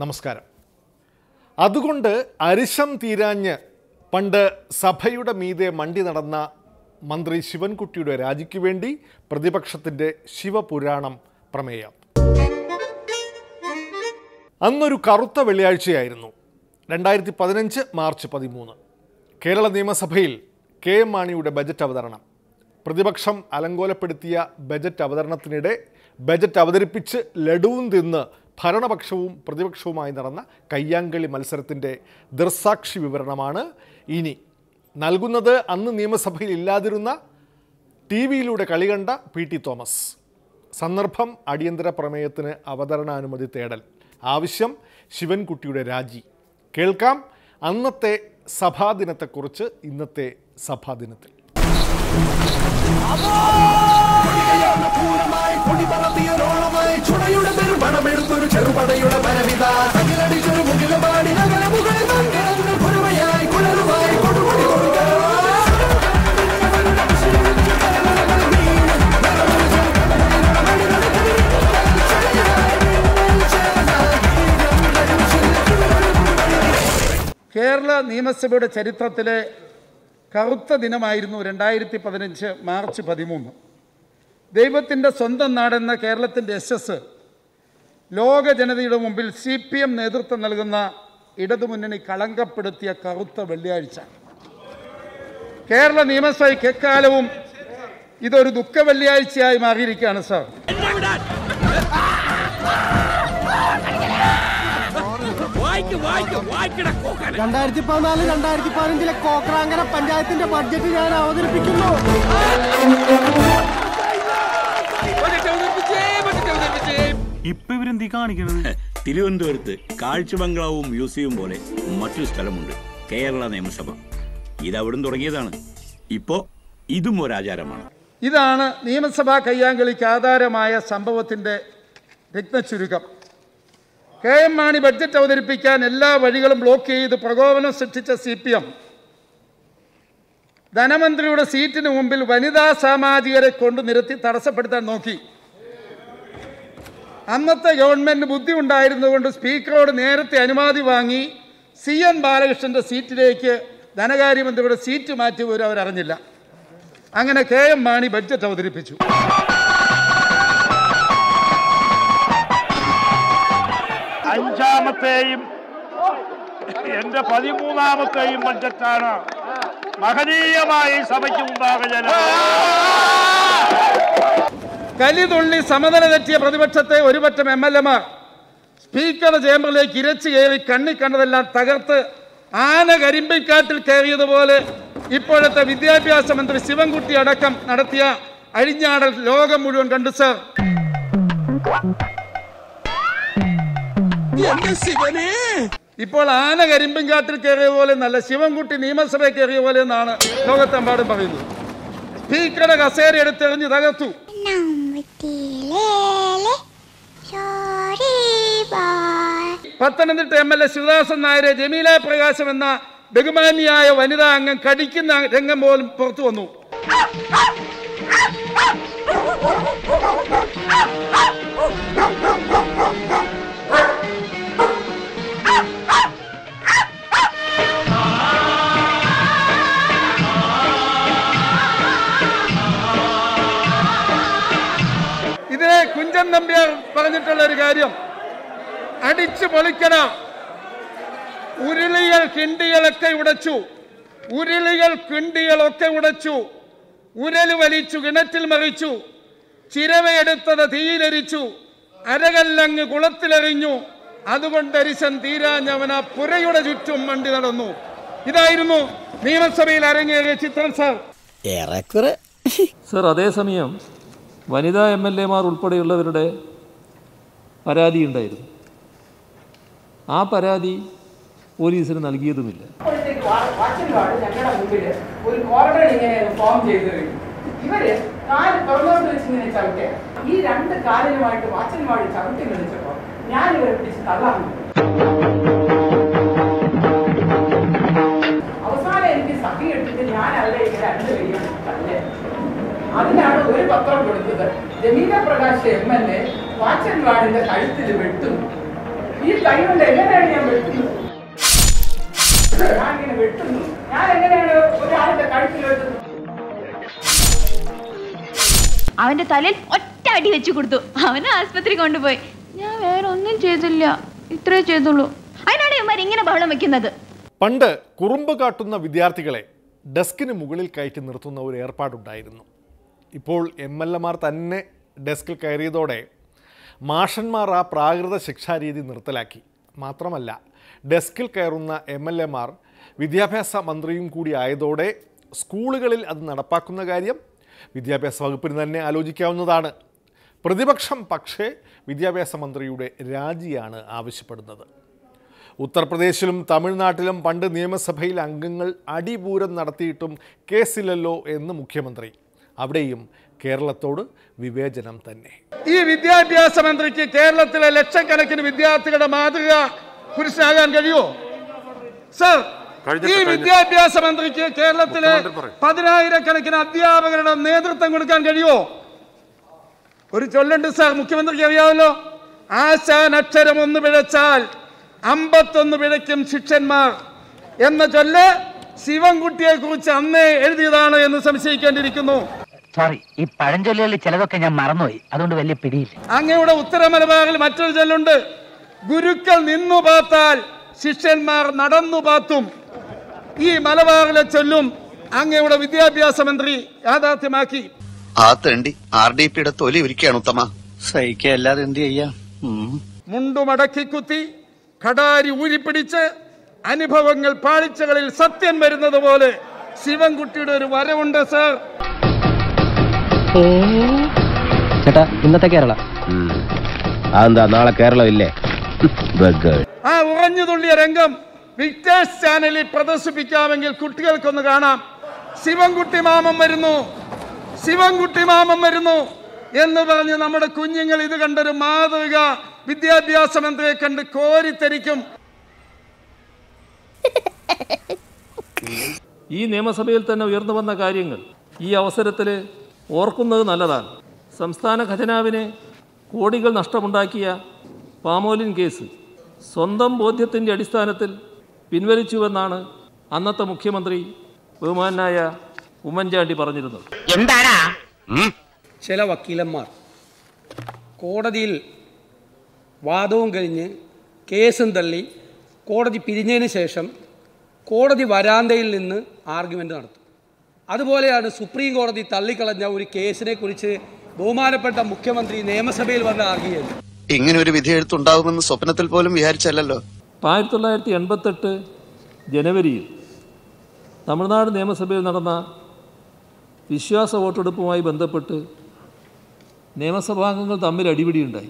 നമസ്കാരം അതുകൊണ്ട് അരിശം തീരാഞ്ഞ് പണ്ട് സഭയുടെ മീതെ മണ്ടി നടന്ന മന്ത്രി ശിവൻകുട്ടിയുടെ രാജിക്ക് വേണ്ടി പ്രതിപക്ഷത്തിൻ്റെ ശിവപുരാണം പ്രമേയം അന്നൊരു കറുത്ത വെള്ളിയാഴ്ചയായിരുന്നു രണ്ടായിരത്തി പതിനഞ്ച് മാർച്ച് പതിമൂന്ന് കേരള നിയമസഭയിൽ കെ എം മാണിയുടെ ബജറ്റ് അവതരണം പ്രതിപക്ഷം അലങ്കോലപ്പെടുത്തിയ ബജറ്റ് അവതരണത്തിനിടെ ബജറ്റ് അവതരിപ്പിച്ച് ലഡുവും തിന്ന് ഭരണപക്ഷവും പ്രതിപക്ഷവുമായി നടന്ന കയ്യാങ്കളി മത്സരത്തിൻ്റെ ദൃസാക്ഷി വിവരണമാണ് ഇനി നൽകുന്നത് അന്ന് നിയമസഭയിൽ ഇല്ലാതിരുന്ന ടി വിയിലൂടെ കളി കണ്ട പി ടി തോമസ് സന്ദർഭം അടിയന്തര പ്രമേയത്തിന് അവതരണാനുമതി തേടൽ ആവശ്യം ശിവൻകുട്ടിയുടെ രാജി കേൾക്കാം അന്നത്തെ സഭാദിനത്തെക്കുറിച്ച് ഇന്നത്തെ സഭാദിനത്തിൽ പൂരമായി കൊടി പറത്തിയൊരോളമായി ചുടയുടെ പെരുമണമെടുത്തൊരു ചെറുപടയുടെ പരവിത അകിലടിച്ചൊരു മുകിലപാടി നഗര മുകളിൽ മംഗളങ്ങൾ പുരമയായി കുളറുമായി കൊടുകൊടി കൊടുക്ക കേരള നിയമസഭയുടെ ചരിത്രത്തിലെ കറുത്ത ദിനമായിരുന്നു രണ്ടായിരത്തി പതിനഞ്ച് മാർച്ച് പതിമൂന്ന് ദൈവത്തിൻ്റെ സ്വന്തം നാടെന്ന കേരളത്തിൻ്റെ യശസ് ലോക ജനതയുടെ മുമ്പിൽ സി പി എം നേതൃത്വം നൽകുന്ന ഇടതുമുന്നണി കളങ്കപ്പെടുത്തിയ കറുത്ത വെള്ളിയാഴ്ച കേരള നിയമസഭയ്ക്ക് എക്കാലവും ഇതൊരു ദുഃഖ വെള്ളിയാഴ്ചയായി മാറിയിരിക്കുകയാണ് സാർ രണ്ടായിരത്തി പതിനാല് രണ്ടായിരത്തി പതിനഞ്ചിലെ കോക്രാങ്കര പഞ്ചായത്തിന്റെ ബഡ്ജറ്റ് ഞാൻ അവതരിപ്പിക്കുന്നു ഇപ്പൊ ഇവരെന്തീ കാണിക്കണത് തിരുവനന്തപുരത്ത് കാഴ്ച ബംഗ്ലാവും മ്യൂസിയവും പോലെ മറ്റൊരു സ്ഥലമുണ്ട് കേരള നിയമസഭ ഇത് അവിടുന്ന് തുടങ്ങിയതാണ് ഇപ്പോ ഇതും ഒരു ആചാരമാണ് ഇതാണ് നിയമസഭാ കയ്യാങ്കളിക്ക് ആധാരമായ സംഭവത്തിൻ്റെ രത്നച്ചുരുക്കം കെ എം മാണി ബഡ്ജറ്റ് അവതരിപ്പിക്കാൻ എല്ലാ വഴികളും ബ്ലോക്ക് ചെയ്ത് പ്രകോപനം സൃഷ്ടിച്ച സി പി എം ധനമന്ത്രിയുടെ സീറ്റിന് മുമ്പിൽ വനിതാ സാമാജികരെ കൊണ്ട് നിരത്തി തടസ്സപ്പെടുത്താൻ നോക്കി അന്നത്തെ ഗവൺമെന്റിന് ബുദ്ധി ഉണ്ടായിരുന്നതുകൊണ്ട് സ്പീക്കറോട് നേരത്തെ അനുമതി വാങ്ങി സി എൻ ബാലകൃഷ്ണന്റെ സീറ്റിലേക്ക് ധനകാര്യമന്ത്രിയുടെ സീറ്റ് മാറ്റി പോലും അവരറിഞ്ഞില്ല അങ്ങനെ കെ എം മാണി ബഡ്ജറ്റ് അവതരിപ്പിച്ചു അഞ്ചാമത്തെയും എന്റെ പതിമൂന്നാമത്തെയും ബഡ്ജറ്റാണ് മഹനീയമായി സഭയ്ക്ക് മുമ്പാകെ കലിതുള്ളി സമനില തെറ്റിയ പ്രതിപക്ഷത്തെ ഒരുപറ്റം എം എൽ എമാർ സ്പീക്കറുടെ ചേംബറിലേക്ക് ഇരച്ചു കയറി കണ്ണി കണ്ടതെല്ലാം തകർത്ത് ആന കരിമ്പിക്കാട്ടിൽ കയറിയതുപോലെ ഇപ്പോഴത്തെ വിദ്യാഭ്യാസ മന്ത്രി ശിവൻകുട്ടി അടക്കം നടത്തിയ അഴിഞ്ഞാടൽ ലോകം മുഴുവൻ കണ്ടു സർ ഇപ്പോൾ ആന കരിമ്പിൻകാട്ടിൽ കയറിയ പോലെ നല്ല ശിവൻകുട്ടി നിയമസഭയിൽ കയറിയ പോലെ എന്നാണ് ലോകത്തെമ്പാടും പറയുന്നത് സ്പീക്കറുടെ കസേര എടുത്തെറിഞ്ഞ് തകർത്തു നമ്മത്തിലേലെ ചോരിവാൾ Pathanamthitta M L A Sivadasan നായരെ ജമീല പ്രകാശം എന്ന ബഹുമാനിയായ വനിതാ അംഗം കടിക്കുന്ന രംഗം പോലും പുറത്തു വന്നു ഇതിനെ കുഞ്ചൻ നമ്പ്യാർ പറഞ്ഞിട്ടുള്ള ഒരു കാര്യം അടിച്ചു പൊളിക്കണം ഉരുളികൾ കിണ്ടികളൊക്കെ ഉടച്ചു ഉരുളികൾ കിണ്ടികളൊക്കെ ഉടച്ചു ഉരല് വലിച്ചു കിണറ്റിൽ മറിച്ചു ചിരവയെടുത്തത് തീയിലരിച്ചു അരകല്ലങ്ങ് കുളത്തിലെറിഞ്ഞു അതുകൊണ്ട് അരിശൻ തീരാഞ്ഞവൻ ആ പുരയുടെ ചുറ്റും മണ്ടി നടന്നു ഇതായിരുന്നു നിയമസഭയിൽ അരങ്ങേറിയ ചിത്രം സാർ ഏറെക്കുറെ സർ അതേസമയം വനിതാ എം എൽ എമാർ ഉൾപ്പെടെയുള്ളവരുടെ പരാതി ഉണ്ടായിരുന്നു ആ പരാതി പോലീസിന് നൽകിയതുമില്ല അപ്പോഴത്തേക്ക് വാ- വാച്ചന്മാര് ഞങ്ങളുടെ മുമ്പിൽ ഒരു കോറിഡർ ഇങ്ങനെ ഫോം ചെയ്ത് കഴിഞ്ഞു ഇവര് കാല് തുറന്നോട്ട് വെച്ച് ഇങ്ങനെ ചവിട്ടുക ഈ രണ്ട് കാലിനുമായിട്ട് വാച്ചന്മാർ ചവിട്ടി കളിച്ചപ്പോ ഞാൻ ഇവരെ പിടിച്ച് തള്ളാൻ നോക്കി. അവസാനം എനിക്ക് സഖി എടുത്തിട്ട് ഞാൻ അവിടെ ഇങ്ങനെ രണ്ട് കൈയും തള്ളേ അതിനാണ് ഒരു പത്രം കൊടുത്തത് Jameela Prakash M L A വാച്ചൻവാടിന്റെ കഴുത്തിൽ വെട്ടുന്നു ഈ കൈ കൊണ്ട് എങ്ങനെയാണ് ഞാൻ വെട്ടുന്നത് ഞാൻ ഇങ്ങനെ വെട്ടുന്നു ഞാൻ എങ്ങനെയാണ് ഒരാളുടെ കഴുത്തിൽ വെട്ടുന്നത് അവന്റെ തലയിൽ ഒറ്റ അടി വെച്ചു കൊടുത്തു അവനെ ആസ്പത്രി കൊണ്ടുപോയി ഞാൻ വേറെ ഒന്നും ചെയ്തില്ല ഇത്രേ ചെയ്തുള്ളൂ അതിനാണ് ഇവന്മാർ ഇങ്ങനെ ബഹളം വെക്കുന്നത് പണ്ട് കുറുമ്പ് കാട്ടുന്ന വിദ്യാർത്ഥികളെ ഡെസ്കിന് മുകളിൽ കയറ്റി നിർത്തുന്ന ഒരു ഏർപ്പാടുണ്ടായിരുന്നു ഇപ്പോൾ എം എൽ എമാർ തന്നെ ഡെസ്കിൽ കയറിയതോടെ മാഷന്മാർ ആ പ്രാകൃത ശിക്ഷാരീതി നിർത്തലാക്കി മാത്രമല്ല ഡെസ്കിൽ കയറുന്ന എം എൽ എമാർ വിദ്യാഭ്യാസ മന്ത്രിയും കൂടി ആയതോടെ സ്കൂളുകളിൽ അത് നടപ്പാക്കുന്ന കാര്യം വിദ്യാഭ്യാസ വകുപ്പിന് തന്നെ ആലോചിക്കാവുന്നതാണ് പ്രതിപക്ഷം പക്ഷേ വിദ്യാഭ്യാസ മന്ത്രിയുടെ രാജിയാണ് ആവശ്യപ്പെടുന്നത് ഉത്തർപ്രദേശിലും തമിഴ്നാട്ടിലും പണ്ട് നിയമസഭയിൽ അംഗങ്ങൾ അടിപൂരം നടത്തിയിട്ടും കേസില്ലല്ലോ എന്ന് മുഖ്യമന്ത്രി അവിടെയും കേരളത്തോട് വിവേചനം തന്നെ ഈ വിദ്യാഭ്യാസ മന്ത്രിക്ക് കേരളത്തിലെ ലക്ഷക്കണക്കിന് വിദ്യാർത്ഥികളുടെ മാതൃക പുരുഷനാകാൻ കഴിയുമോ സർ ഈ വിദ്യാഭ്യാസ മന്ത്രിക്ക് കേരളത്തിലെ പതിനായിരക്കണക്കിന് അധ്യാപകരുടെ നേതൃത്വം കൊടുക്കാൻ കഴിയുമോ ഒരു ചൊല്ലുണ്ട് സാർ മുഖ്യമന്ത്രിക്ക് അറിയാമല്ലോ ആശാൻ അക്ഷരം ഒന്ന് പിഴച്ചാൽ അമ്പത്തൊന്ന് പിഴയ്ക്കും ശിഷ്യന്മാർ എന്ന ചൊല്ല് ശിവൻകുട്ടിയെ കുറിച്ച് അന്നേ എഴുതിയതാണ് എന്ന് സംശയിക്കേണ്ടിയിരിക്കുന്നു സോറി ഈ പഴഞ്ചൊല്ലുകളിൽ ചിലതൊക്കെ ഞാൻ മറന്നുപോയി അതുകൊണ്ട് വലിയ പിടിയില്ല അങ്ങയുടെ ഉത്തര മലബാറിൽ മറ്റൊരു ചൊല്ലുണ്ട് ഗുരുക്കൾ നിന്നു പാത്താൽ ശിഷ്യന്മാർ നടന്നു പാത്തും ഈ മലബാറിലെ ചൊല്ലും അങ്ങയുടെ വിദ്യാഭ്യാസ മന്ത്രി യാഥാർത്ഥ്യമാക്കി ആ തണ്ടി ആർ ഡി പിയുടെ തൊലി ഒരുക്കുകയാണ് ഉത്തമ സഹിക്കല്ലാതെ എന്ത് ചെയ്യാം മുണ്ടുമടക്കി കുത്തി കടാരി ഊരിപ്പിടിച്ച് അനുഭവങ്ങൾ പാളിച്ചകളിൽ സത്യം വരുന്നത് പോലെ ശിവൻകുട്ടിയുടെ ഒരു വരവുണ്ട് സർ ചേട്ടാ ഇന്നത്തെ കേരള അതെന്താ നാളെ കേരളം ഇല്ലേ ആ ഉറഞ്ഞു തുള്ളിയ രംഗം വിക്ടേഴ്സ് ചാനലിൽ പ്രദർശിപ്പിക്കാമെങ്കിൽ കുട്ടികൾക്കൊന്ന് കാണാം ശിവൻകുട്ടി മാമൻ വരുന്നു ശിവൻകുട്ടി മാമൻ വരുന്നു എന്ന് പറഞ്ഞ് നമ്മുടെ കുഞ്ഞുങ്ങൾ ഇത് കണ്ടൊരു മാതൃക വിദ്യാഭ്യാസ മന്ത്രിയെ കണ്ട് കോരിത്തരിക്കും ഈ നിയമസഭയിൽ തന്നെ ഉയർന്നു വന്ന കാര്യങ്ങൾ ഈ അവസരത്തിൽ ഓർക്കുന്നത് നല്ലതാണ് സംസ്ഥാന ഖജനാവിന് കോടികൾ നഷ്ടമുണ്ടാക്കിയ പാമോലിൻ കേസ് സ്വന്തം ബോധ്യത്തിൻ്റെ അടിസ്ഥാനത്തിൽ പിൻവലിച്ചുവെന്നാണ് അന്നത്തെ മുഖ്യമന്ത്രി ബഹുമാനായ ഉമ്മൻചാണ്ടി പറഞ്ഞിരുന്നത് എന്താടാ ചില വക്കീലന്മാർ കോടതിയിൽ വാദവും കഴിഞ്ഞ് കേസും തള്ളി കോടതി പിരിഞ്ഞതിന് ശേഷം കോടതി വരാന്തയിൽ നിന്ന് ആർഗ്യുമെൻ്റ് നടത്തും അതുപോലെയാണ് സുപ്രീം കോടതി തള്ളിക്കളഞ്ഞ ഒരു കേസിനെ കുറിച്ച് ബഹുമാനപ്പെട്ട മുഖ്യമന്ത്രി നിയമസഭയിൽ വന്ന് ആർഗ്യ ചെയ്തു ഇങ്ങനെ ഒരു വിധി എഴുത്തുണ്ടാകുമെന്ന് സ്വപ്നത്തിൽ പോലും വിചാരിച്ചല്ലോ ആയിരത്തി തൊള്ളായിരത്തി എൺപത്തെട്ട് ജനുവരിയിൽ തമിഴ്നാട് നിയമസഭയിൽ നടന്ന വിശ്വാസ വോട്ടെടുപ്പുമായി ബന്ധപ്പെട്ട് നിയമസഭാംഗങ്ങൾ തമ്മിൽ അടിപിടിയുണ്ടായി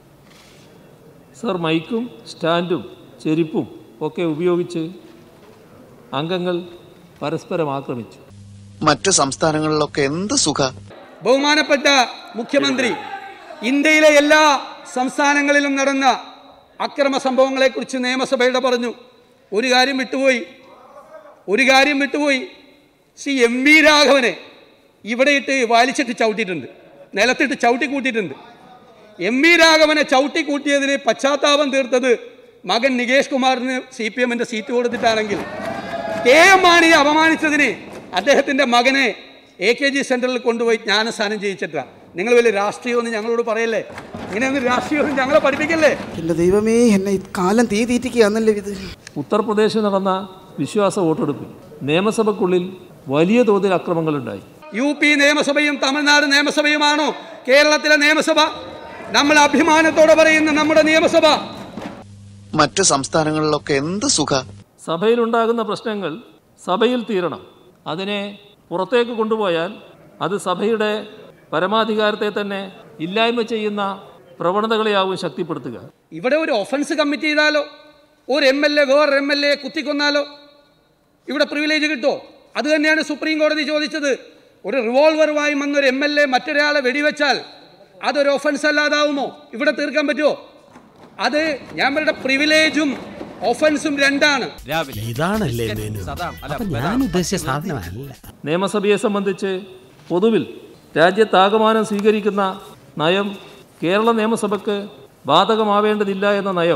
സർ മൈക്കും സ്റ്റാൻഡും ചെരുപ്പും ഒക്കെ ഉപയോഗിച്ച് അംഗങ്ങൾ പരസ്പരം ആക്രമിച്ചു മറ്റ് സംസ്ഥാനങ്ങളിലൊക്കെ എന്ത് സുഖ ബഹുമാനപ്പെട്ട മുഖ്യമന്ത്രി ഇന്ത്യയിലെ എല്ലാ സംസ്ഥാനങ്ങളിലും നടന്ന അക്രമ സംഭവങ്ങളെക്കുറിച്ച് നിയമസഭയുടെ പറഞ്ഞു ഒരു കാര്യം വിട്ടുപോയി ഒരു കാര്യം വിട്ടുപോയി ശ്രീ എം വി രാഘവനെ ഇവിടെ ഇട്ട് വലിച്ചിട്ട് ചവിട്ടിയിട്ടുണ്ട് നിലത്തിട്ട് ചവിട്ടി കൂട്ടിയിട്ടുണ്ട് എം വി രാഘവനെ ചവിട്ടി കൂട്ടിയതിന് പശ്ചാത്താപം തീർത്തത് മകൻ നികേഷ് കുമാറിന് സി പി എമ്മിൻ്റെ സീറ്റ് കൊടുത്തിട്ടാണെങ്കിൽ കെ എം മാണിയെ അപമാനിച്ചതിന് അദ്ദേഹത്തിൻ്റെ മകനെ എ കെ ജി സെൻറ്ററിൽ കൊണ്ടുപോയി ജ്ഞാനസ്ഥാനം ചെയ്യിച്ചിട്ടാണ് നിങ്ങൾ വലിയ രാഷ്ട്രീയമൊന്നും ഞങ്ങളോട് പറയല്ലേ ഇങ്ങനെയൊന്നും രാഷ്ട്രീയമൊന്നും ഞങ്ങളെ പഠിപ്പിക്കല്ലേ എന്റെ ദൈവമേ എന്നെ ഈ കാലം തീ തീറ്റിക്കുകയാണല്ലേ ഇത് ഉത്തർപ്രദേശിൽ നടന്ന വിശ്വാസ വോട്ടെടുപ്പിൽ നിയമസഭയ്ക്കുള്ളിൽ വലിയ തോതിൽ അക്രമങ്ങളുണ്ടായി യു പി നിയമസഭയും തമിഴ്നാട് നിയമസഭയുമാണോ കേരളത്തിലെ നിയമസഭ നമ്മൾ അഭിമാനത്തോടെ പറയുന്ന നമ്മുടെ നിയമസഭ മറ്റ് സംസ്ഥാനങ്ങളിലൊക്കെ എന്ത് സുഖ സഭയിലുണ്ടാകുന്ന പ്രശ്നങ്ങൾ സഭയിൽ തീരണം അതിനെ പുറത്തേക്ക് കൊണ്ടുപോയാൽ അത് സഭയുടെ പരമാധികാരത്തെ തന്നെ ഇല്ലായ്മ ചെയ്യുന്ന പ്രവണതകളെയാവും ശക്തിപ്പെടുത്തുക ഇവിടെ ഒരു ഒഫൻസ് കമ്മിറ്റ് ചെയ്താലോ ഒരു എം എൽ എ വേറൊരു എം എൽ എ കുത്തിക്കൊന്നാലോ ഇവിടെ പ്രിവിലേജ് കിട്ടോ അത് തന്നെയാണ് സുപ്രീം കോടതി ചോദിച്ചത് ഒരു റിവോൾവറുമായി വന്നൊരു എം എൽ എ മറ്റൊരാളെ വെടിവെച്ചാൽ അതൊരു ഒഫൻസ് അല്ലാതാവുമോ ഇവിടെ തീർക്കാൻ പറ്റുമോ അത് ഞാൻ പറയുന്ന പ്രിവിലേജും ഒഫൻസും രണ്ടാണ് ഇതാണല്ലേ മെനു അപ്പൊ ഞാൻ ഉദ്ദേശിച്ച സാധനമല്ല നിയമസഭയെ സംബന്ധിച്ച് പൊതുവിൽ രാജ്യത്താകമാനം സ്വീകരിക്കുന്ന നയം കേരള നിയമസഭയ്ക്ക് ബാധകമാവേണ്ടതില്ല എന്ന നയം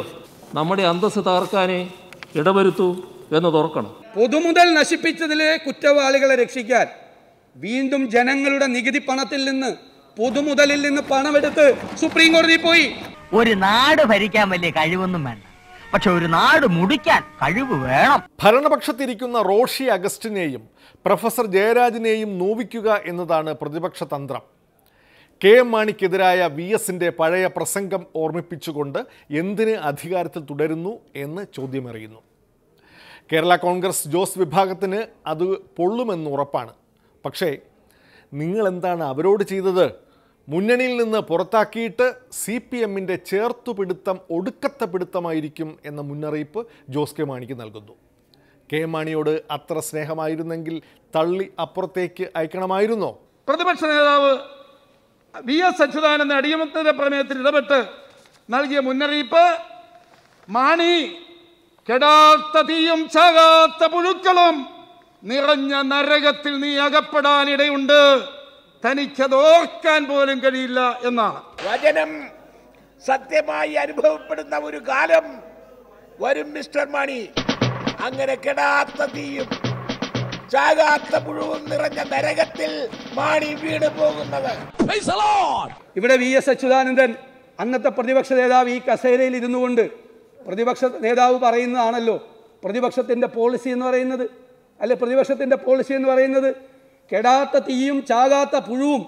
നമ്മുടെ അന്തസ്സ് തകർക്കാനേ ഇടവരുത്തൂ എന്ന് തുറക്കണം പൊതുമുതൽ നശിപ്പിച്ചതിലെ കുറ്റവാളികളെ രക്ഷിക്കാൻ വീണ്ടും ജനങ്ങളുടെ നികുതി പണത്തിൽ നിന്ന് പൊതുമുതലിൽ നിന്ന് പണമെടുത്ത് സുപ്രീം കോടതി പോയി ഒരു നാട് ഭരിക്കാൻ വലിയ കഴിവൊന്നും വേണ്ട പക്ഷെ ഒരു നാട് മുടിക്കാൻ കഴിവ് വേണം ഭരണപക്ഷത്തിരിക്കുന്ന റോഷി അഗസ്റ്റിനെയും പ്രൊഫസർ ജയരാജിനെയും നോവിക്കുക എന്നതാണ് പ്രതിപക്ഷ തന്ത്രം കെ എം മാണിക്കെതിരായ വി എസിൻ്റെ പഴയ പ്രസംഗം ഓർമ്മിപ്പിച്ചുകൊണ്ട് എന്തിന് അധികാരത്തിൽ തുടരുന്നു എന്ന് ചോദ്യമെറിയുന്നു കേരള കോൺഗ്രസ് ജോസ് വിഭാഗത്തിന് അത് പൊള്ളുമെന്ന് ഉറപ്പാണ് പക്ഷേ നിങ്ങളെന്താണ് അവരോട് ചെയ്തത് മുന്നണിയിൽ നിന്ന് പുറത്താക്കിയിട്ട് സി പി എമ്മിൻ്റെ ചേർത്തുപിടുത്തം ഒടുക്കത്തെ പിടുത്തമായിരിക്കും എന്ന മുന്നറിയിപ്പ് ജോസ് കെ മാണിക്ക് നൽകുന്നു കെ എം മാണിയോട് അത്ര സ്നേഹമായിരുന്നെങ്കിൽ തള്ളി അപ്പുറത്തേക്ക് അയക്കണമായിരുന്നോ പ്രതിപക്ഷ നേതാവ് വി എസ് അച്യുതാനന്ദ അടിയമത്തിന്റെ പ്രമേയത്തിൽ ഇടപെട്ട് നൽകിയ മുന്നറിയിപ്പ് മാണി കെടാത്ത തീയും ചാകാത്ത പുഴുക്കളും നിറഞ്ഞ നരകത്തിൽ നീ അകപ്പെടാനിടയുണ്ട് തനിക്കത് ഓർക്കാൻ പോലും കഴിയില്ല എന്നാണ് വചനം സത്യമായി അനുഭവപ്പെടുന്ന ഒരു കാലം വരും മിസ്റ്റർ മണി അങ്ങനെ കെടാത്ത തീയും ചാകാത്ത പുഴുവും നിറഞ്ഞ നരകത്തിൽ മാണി വീണ് പോകുന്നത് ഇവിടെ വി എസ് അച്യുതാനന്ദൻ അന്നത്തെ പ്രതിപക്ഷ നേതാവ് ഈ കസേരയിൽ ഇരുന്നു കൊണ്ട് പ്രതിപക്ഷ നേതാവ് പറയുന്നതാണല്ലോ പ്രതിപക്ഷത്തിൻ്റെ പോളിസി എന്ന് പറയുന്നത് അല്ലെ പ്രതിപക്ഷത്തിൻ്റെ പോളിസി എന്ന് പറയുന്നത് കെടാത്ത തീയും ചാകാത്ത പുഴുവും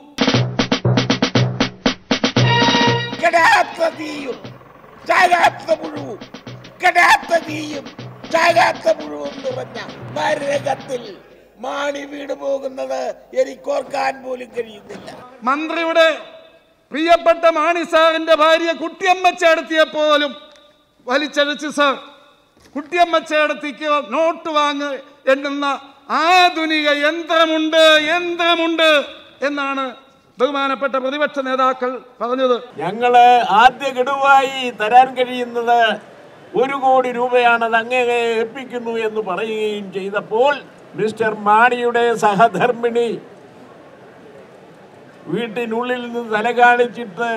കെടാത്ത തീയും ചാകാത്ത പുഴുവും കെടാത്ത തീയും ചാകാത്ത പുഴുവും നിറഞ്ഞ നരകത്തിൽ മാണി വീണ് പോകുന്നത് എനിക്കോർക്കാൻ പോലും കഴിയുന്നില്ല മന്ത്രിയുടെ പ്രിയപ്പെട്ട മാണി സാറിന്റെ ഭാര്യ കുട്ടിയമ്മ ചേടത്തിയെ പോലും വലിച്ചഴിച്ച് സാർ കുട്ടിയമ്മ ചേടത്തിക്ക് നോട്ട് വാങ്ങ് എണ്ണുന്ന ആധുനിക യന്ത്രമുണ്ട് യന്ത്രമുണ്ട് എന്നാണ് ബഹുമാനപ്പെട്ട പ്രതിപക്ഷ നേതാക്കൾ പറഞ്ഞത് ഞങ്ങള് ആദ്യ ഗഡുവായി തരാൻ കഴിയുന്നത് ഒരു കോടി രൂപയാണ് അത് അങ്ങേ ഏൽപ്പിക്കുന്നു എന്ന് പറയുകയും ചെയ്തപ്പോൾ മിസ്റ്റർ മാണിയുടെ സഹധർമ്മിണി വീട്ടിനുള്ളിൽ നിന്ന് തല കാണിച്ചിട്ട്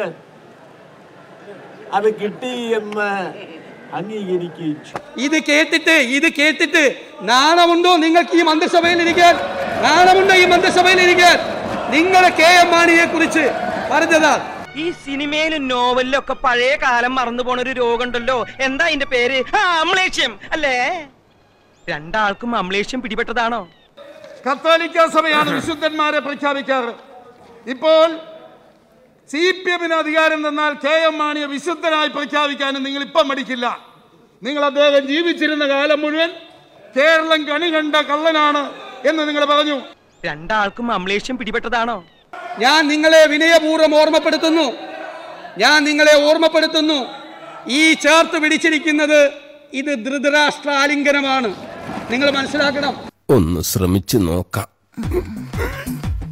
അത് കിട്ടി എന്ന് അംഗീകരിക്കുകയും ചെയ്തു ഇത് കേട്ടിട്ട് ഇത് കേട്ടിട്ട് നാണമുണ്ടോ നിങ്ങൾക്ക് ഈ മന്ത്രിസഭയിൽ ഇരിക്കാൻ നാണമുണ്ടോ ഈ മന്ത്രിസഭയിൽ ഇരിക്കാൻ നിങ്ങൾ കെ എം മാണിയെ കുറിച്ച് പറഞ്ഞതാ ഈ സിനിമയിലും നോവലിലും ഒക്കെ പഴയ കാലം മറന്നു പോണ ഒരു രോഗമുണ്ടല്ലോ എന്താ അതിന്റെ പേര് ആ, അമ്ലേഷ്യം അല്ലേ രണ്ടാൾക്കും അമ്ലേഷ്യം പിടിപെട്ടതാണോ കത്തോലിക്ക സഭയാണ് വിശുദ്ധന്മാരെ പ്രഖ്യാപിക്കാറ് ഇപ്പോൾ സി പി എമ്മിന് അധികാരം തന്നാൽ കെ എം മാണിയെ വിശുദ്ധനായി പ്രഖ്യാപിക്കാനും നിങ്ങൾ ഇപ്പം മടിക്കില്ല നിങ്ങൾ അദ്ദേഹം ജീവിച്ചിരുന്ന കാലം മുഴുവൻ കേരളം കണി കണ്ട കള്ളനാണ് എന്ന് നിങ്ങൾ പറഞ്ഞു രണ്ടാൾക്കും അമ്ലേഷ്യം പിടിപെട്ടതാണോ ഞാൻ നിങ്ങളെ വിനയപൂർവ്വം ഓർമ്മപ്പെടുത്തുന്നു ഞാൻ നിങ്ങളെ ഓർമ്മപ്പെടുത്തുന്നു ഈ ചേർത്ത് പിടിച്ചിരിക്കുന്നത് ഇത് ധൃതരാഷ്ട്ര ആലിംഗനമാണ് നിങ്ങൾ മനസ്സിലാക്കണം ഒന്ന് ശ്രമിച്ചു നോക്കാം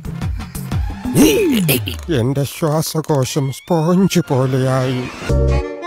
എന്റെ ശ്വാസകോശം സ്പോഞ്ച് പോലെയായി